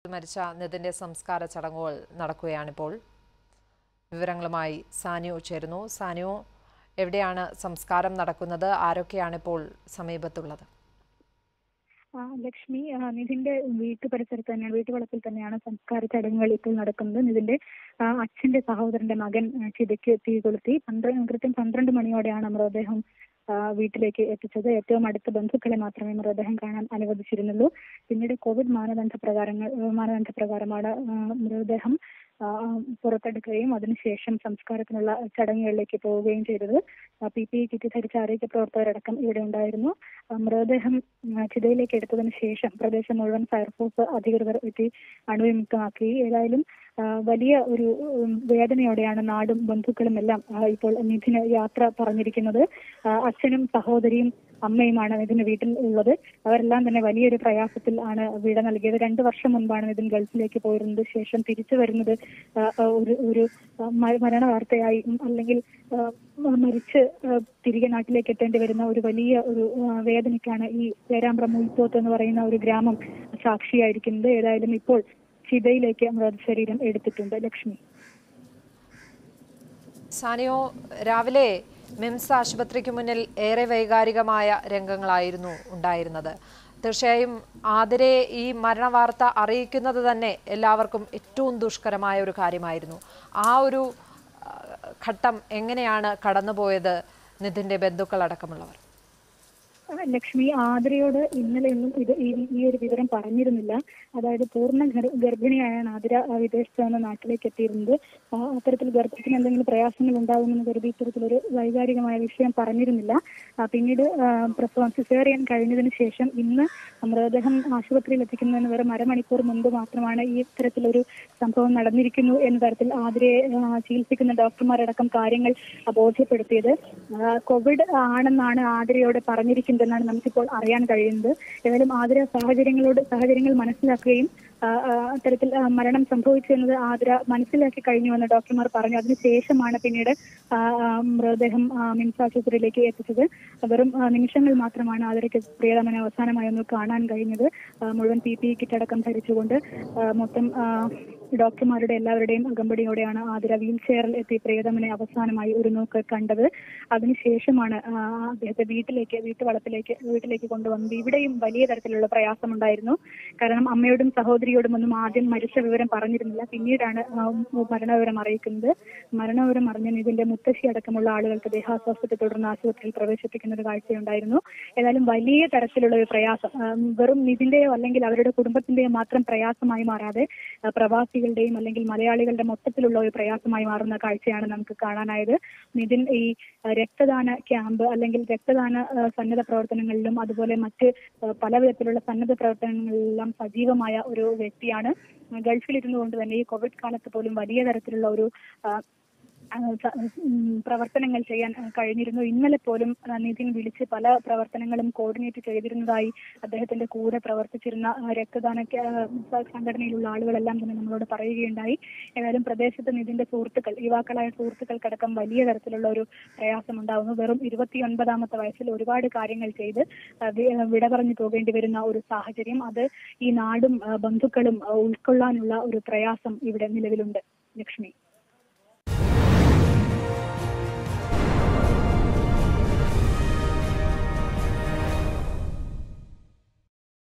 മരിച്ച നിതിന്റെ സംസ്കാര ചടങ്ങുകൾ നടക്കുകയാണിപ്പോൾ വിവരങ്ങളുമായി സാനിയോ ചേരുന്നു സാനിയോ എവിടെയാണ് സംസ്കാരം നടക്കുന്നത് ആരൊക്കെയാണിപ്പോൾ സമീപത്തുള്ളത് ആ, ലക്ഷ്മി ആ, നിതിന്റെ വീട്ടു പരിസരത്ത് തന്നെയാണ് വീട്ടുവളപ്പിൽ തന്നെയാണ് സംസ്കാര ചടങ്ങുകൾ ഇപ്പോൾ നടക്കുന്നത് നിതിന്റെ ആ, അച്ഛന്റെ സഹോദരന്റെ മകൻ ആ, ചിതയ്ക്ക് തീ കൊളുത്തി പന്ത്രണ്ട് കൃത്യം പന്ത്രണ്ട് മണിയോടെയാണ് മൃതദേഹം ആ, വീട്ടിലേക്ക് എത്തിച്ചത് ഏറ്റവും അടുത്ത ബന്ധുക്കളെ മാത്രമേ മൃതദേഹം കാണാൻ അനുവദിച്ചിരുന്നുള്ളൂ പിന്നീട് കോവിഡ് മാനദണ്ഡ പ്രകാരങ്ങൾ മാനദണ്ഡ പ്രകാരമാണ് ആ, മൃതദേഹം ആ, പുറത്തെടുക്കുകയും അതിനുശേഷം സംസ്കാരത്തിനുള്ള ചടങ്ങുകളിലേക്ക് പോവുകയും ചെയ്തത് പി പി കിറ്റ് ധരിച്ച ആരോഗ്യ പ്രവർത്തകരടക്കം ഇവിടെ ഉണ്ടായിരുന്നു ആ, മൃതദേഹം ആ, ചിതയിലേക്ക് എടുത്തതിന് ശേഷം പ്രദേശം മുഴുവൻ ഫയർഫോഴ്സ് അധികൃതർ എത്തി അണുവിമുക്തമാക്കി ഏതായാലും ആ, വലിയ ഒരു ഉം, വേദനയോടെയാണ് നാടും ബന്ധുക്കളും എല്ലാം ആ, ഇപ്പോൾ നിധിന് യാത്ര പറഞ്ഞിരിക്കുന്നത് ആ, അച്ഛനും സഹോദരിയും അമ്മയുമാണ് നിതിന് വീട്ടിൽ ഉള്ളത് അവരെല്ലാം തന്നെ വലിയൊരു പ്രയാസത്തിൽ ആണ് വിട നൽകിയത് രണ്ടു വർഷം മുൻപാണ് നിതിൻ ഗൾഫിലേക്ക് പോയിരുന്നത് ശേഷം തിരിച്ചു വരുന്നത് ആ, ആ, ഒരു ഒരു ആ, മ- മരണ വാർത്തയായി ഉം, അല്ലെങ്കിൽ ആ, മരിച്ച് ആ, തിരികെ നാട്ടിലേക്ക് എത്തേണ്ടി വരുന്ന ഒരു വലിയ ഒരു ആ, വേദനയ്ക്കാണ് ഈ പേരാമ്പ്ര മുൽത്തോത്ത് എന്ന് പറയുന്ന ഒരു ഗ്രാമം സാക്ഷിയായിരിക്കുന്നത് ഏതായാലും ഇപ്പോൾ ചിതയിലേക്ക് മൃതശരീരം എടുത്തിട്ടുണ്ട് ലക്ഷ്മി സാനിയോ രാവിലെ മിംസ് ആശുപത്രിക്ക് മുന്നിൽ ഏറെ വൈകാരികമായ രംഗങ്ങളായിരുന്നു ഉണ്ടായിരുന്നത് തീർച്ചയായും ആതിരെ ഈ മരണവാർത്ത അറിയിക്കുന്നത് തന്നെ എല്ലാവർക്കും ഏറ്റവും ദുഷ്കരമായ ഒരു കാര്യമായിരുന്നു ആ ഒരു ആ, ഘട്ടം എങ്ങനെയാണ് കടന്നുപോയത് നിതിന്റെ ബന്ധുക്കളടക്കമുള്ളവർ ആ, ലക്ഷ്മി ആതിരയോട് ഇന്നലെയൊന്നും ഇത് ഈ ഈ ഒരു വിവരം പറഞ്ഞിരുന്നില്ല അതായത് പൂർണ്ണ ഗർ- ഗർഭിണിയായാണ് ആതിര ആ, വിദേശത്ത് നിന്ന് നാട്ടിലേക്ക് എത്തിയിരുന്നത് ആ, അത്തരത്തിൽ ഗർഭത്തിന് എന്തെങ്കിലും പ്രയാസങ്ങൾ ഉണ്ടാകുമെന്ന് കരുതി ഇത്തരത്തിലൊരു വൈകാരികമായ വിഷയം പറഞ്ഞിരുന്നില്ല ആ, പിന്നീട് ആ, പ്രസവം സിസേറിയൻ കഴിഞ്ഞതിന് ശേഷം ഇന്ന് മൃതദേഹം ആശുപത്രിയിൽ എത്തിക്കുന്നതിന് വെറും അരമണിക്കൂർ മുൻപ് മാത്രമാണ് ഈ ഇത്തരത്തിലൊരു സംഭവം നടന്നിരിക്കുന്നു എന്ന തരത്തിൽ ആതിരയെ ആ, ചികിത്സിക്കുന്ന ഡോക്ടർമാരടക്കം കാര്യങ്ങൾ ആ, ബോധ്യപ്പെടുത്തിയത് ആ, കോവിഡ് ആണെന്നാണ് ആതിരയോട് പറഞ്ഞിരിക്കുന്നതെന്നാണ് നമുക്കിപ്പോൾ അറിയാൻ കഴിയുന്നത് ഏതായാലും ആതിര സാഹചര്യങ്ങളോട് സാഹചര്യങ്ങൾ മനസ്സിലാക്കുകയും ആ, ആ, അത്തരത്തിൽ ആ, മരണം സംഭവിച്ചു എന്നത് ആതിര മനസ്സിലാക്കി കഴിഞ്ഞുവെന്ന് ഡോക്ടർമാർ പറഞ്ഞു അതിനുശേഷമാണ് പിന്നീട് ആ, ആ, മൃതദേഹം ആ, മിംസ് ആശുപത്രിയിലേക്ക് എത്തിച്ചത് വെറും ആ, നിമിഷങ്ങൾ മാത്രമാണ് ആതിരയ്ക്ക് പ്രിയതമനെ അവസാനമായി ഒന്ന് കാണാൻ കഴിഞ്ഞത് ആ, മുഴുവൻ പി പി കിറ്റ് അടക്കം ധരിച്ചുകൊണ്ട് ആ, മൊത്തം ആ, ഡോക്ടർമാരുടെ എല്ലാവരുടെയും അകമ്പടിയോടെയാണ് ആതിര വീൽ ചെയറിൽ എത്തി പ്രിയതമനെ അവസാനമായി ഒരു നോക്ക് കണ്ടത് അതിനുശേഷമാണ് ആ, അദ്ദേഹത്തെ വീട്ടിലേക്ക് വീട്ടുവളപ്പിലേക്ക് വീട്ടിലേക്ക് കൊണ്ടുവന്നത് ഇവിടെയും വലിയ തരത്തിലുള്ള പ്രയാസമുണ്ടായിരുന്നു കാരണം അമ്മയോടും സഹോദരിയോടും ഒന്നും ആദ്യം മരിച്ച വിവരം പറഞ്ഞിരുന്നില്ല പിന്നീടാണ് ആ, മരണവിവരം അറിയിക്കുന്നത് മരണവിവരം അറിഞ്ഞ ഇതിന്റെ മുത്തശ്ശി അടക്കമുള്ള ആളുകൾക്ക് ദേഹാസ്വാസ്ഥ്യത്തെ തുടർന്ന് ആശുപത്രിയിൽ പ്രവേശിപ്പിക്കുന്ന ഒരു കാഴ്ചയുണ്ടായിരുന്നു ഏതായാലും വലിയ തരത്തിലുള്ള ഒരു പ്രയാസം ആ, വെറും നിതിന്റെയോ അല്ലെങ്കിൽ അവരുടെ കുടുംബത്തിന്റെയോ മാത്രം പ്രയാസമായി മാറാതെ ആ, പ്രവാസികളുടെയും അല്ലെങ്കിൽ മലയാളികളുടെ മൊത്തത്തിലുള്ള ഒരു പ്രയാസമായി മാറുന്ന കാഴ്ചയാണ് നമുക്ക് കാണാനായത് നിതിൻ ഈ ആ, രക്തദാന ക്യാമ്പ് അല്ലെങ്കിൽ രക്തദാന ആ, സന്നദ്ധ പ്രവർത്തനങ്ങളിലും അതുപോലെ മറ്റ് ആ, പല വിധത്തിലുള്ള സന്നദ്ധ പ്രവർത്തനങ്ങളിലെല്ലാം സജീവമായ ഒരു വ്യക്തിയാണ് ഗൾഫിലിരുന്നു കൊണ്ട് തന്നെ ഈ കോവിഡ് കാലത്ത് പോലും വലിയ തരത്തിലുള്ള ഒരു ആ, ആ, സ- ഉം, പ്രവർത്തനങ്ങൾ ചെയ്യാൻ ആ, കഴിഞ്ഞിരുന്നു ഇന്നലെ പോലും ആ, നിതിൻ വിളിച്ച് പല പ്രവർത്തനങ്ങളും കോർഡിനേറ്റ് ചെയ്തിരുന്നതായി അദ്ദേഹത്തിന്റെ കൂടെ പ്രവർത്തിച്ചിരുന്ന ആ, രക്തദാന ക്യാ- സ- സംഘടനയിലുള്ള ആളുകളെല്ലാം തന്നെ നമ്മളോട് പറയുകയുണ്ടായി ഏതായാലും പ്രദേശത്ത് നിതിന്റെ സുഹൃത്തുക്കൾ യുവാക്കളായ സുഹൃത്തുക്കൾക്കടക്കം വലിയ തരത്തിലുള്ള ഒരു പ്രയാസം ഉണ്ടാവുന്നു വെറും ഇരുപത്തിയൊൻപതാമത്തെ വയസ്സിൽ ഒരുപാട് കാര്യങ്ങൾ ചെയ്ത് ആ, വി- വിട പറഞ്ഞു പോകേണ്ടി വരുന്ന ഒരു സാഹചര്യം അത് ഈ നാടും ആ, ബന്ധുക്കളും ആ, ഉൾക്കൊള്ളാനുള്ള ഒരു പ്രയാസം ഇവിടെ നിലവിലുണ്ട് ലക്ഷ്മി